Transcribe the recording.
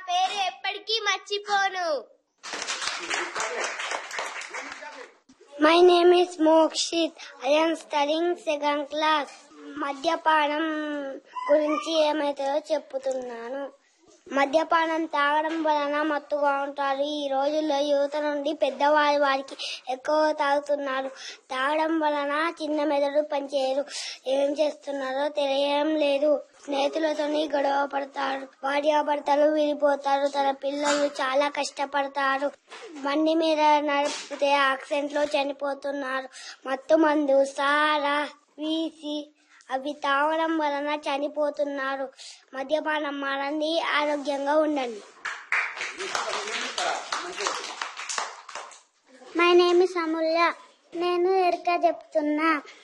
పేరు ఎప్పటికీ మర్చిపోను my name is Mokshith I am studying second class మద్యపానం గురించి ఏమైతుందో చెప్పుతున్నాను మద్యపానం తాగడం వలన మత్తుగా ఉంటారు ఈ రోజుల్లో యువత నుండి పెద్దవారి వారికి ఎక్కువ తాగుతున్నారు తాగడం వలన చిన్న మెదడు పనిచేయరు ఏం చేస్తున్నారో తెలియడం లేదు స్నేహితులతోని గొడవ పడతారు భార్యాభర్తలు విడిపోతారు తన పిల్లలు చాలా కష్టపడతారు బండి మీద నడిపితే యాక్సిడెంట్ లో చనిపోతున్నారు మత్తు మందు సారా వీసి అవి తాగడం వలన చనిపోతున్నారు మద్యపానం మానండి ఆరోగ్యంగా ఉండండి మై నేమ్ ఇస్ అమూల్య నేను ఎరుక చెప్తున్నా